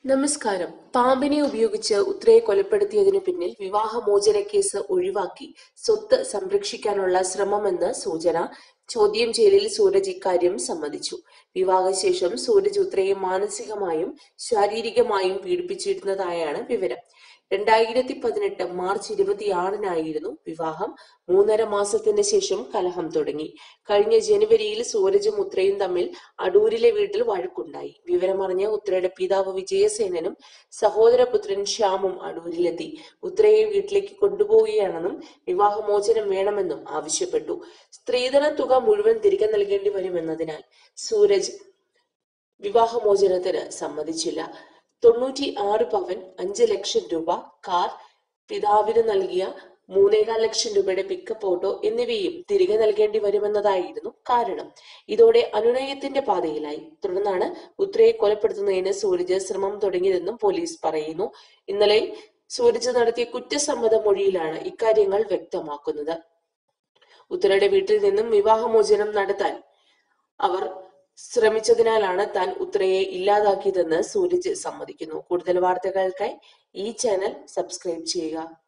നമസ്കാരം പാമ്പിനെ ഉപയോഗിച്ച് ഉത്രയെ കൊലപ്പെടുത്തിയതിനു പിന്നിൽ വിവാഹമോചന കേസ് ഒഴിവാക്കി സ്വത്ത് സംരക്ഷിക്കാനുള്ള ശ്രമമെന്ന് സൂചന ചോദ്യം ചെയ്യലിൽ സൂരജ് ഇക്കാര്യം സമ്മതിച്ചു വിവാഹശേഷം സൂരജ് ഉത്രയെ മാനസികമായും ശാരീരികമായും പീഡിപ്പിച്ചിരുന്നതായാണ് വിവരം രണ്ടായിരത്തി പതിനെട്ട് മാർച്ച് ഇരുപത്തിയാറിനായിരുന്നു വിവാഹം മൂന്നര മാസത്തിന് ശേഷം കലഹം തുടങ്ങി കഴിഞ്ഞ ജനുവരിയിൽ സൂരജും ഉത്രയും തമ്മിൽ അടൂരിലെ വീട്ടിൽ വഴക്കുണ്ടായി വിവരമറിഞ്ഞ ഉത്രയുടെ പിതാവ് വിജയസേനനും സഹോദരപുത്രൻ ശ്യാമും അടൂരിലെത്തി ഉത്രയെ വീട്ടിലേക്ക് കൊണ്ടുപോവുകയാണെന്നും വിവാഹമോചനം വേണമെന്നും ആവശ്യപ്പെട്ടു സ്ത്രീധന തുക മുഴുവൻ തിരികെ നൽകേണ്ടി വരുമെന്നതിനാൽ സൂരജ് വിവാഹമോചനത്തിന് സമ്മതിച്ചില്ല തൊണ്ണൂറ്റി ആറ് പവൻ അഞ്ച് ലക്ഷം രൂപ കാർ പിതാവിന് നൽകിയ മൂന്നേകാൽ ലക്ഷം രൂപയുടെ പിക്കപ്പ് ഓട്ടോ എന്നിവയും തിരികെ നൽകേണ്ടി വരുമെന്നതായിരുന്നു കാരണം ഇതോടെ അനുനയത്തിന്റെ പാതയിലായി തുടർന്നാണ് ഉത്രയെ കൊലപ്പെടുത്തുന്നതിന് സൂരജ് ശ്രമം തുടങ്ങിയതെന്നും പോലീസ് പറയുന്നു ഇന്നലെ സൂരജ് നടത്തിയ കുറ്റസമ്മത മൊഴിയിലാണ് ഇക്കാര്യങ്ങൾ വ്യക്തമാക്കുന്നത് ഉത്തരയുടെ വീട്ടിൽ നിന്നും വിവാഹമോചനം നടത്താൻ അവർ ശ്രമിച്ചതിനാലാണ് താൻ ഉത്രയെ ഇല്ലാതാക്കിയതെന്ന് സൂരജ് സമ്മതിക്കുന്നു കൂടുതൽ വാർത്തകൾക്കായി ഈ ചാനൽ സബ്സ്ക്രൈബ് ചെയ്യുക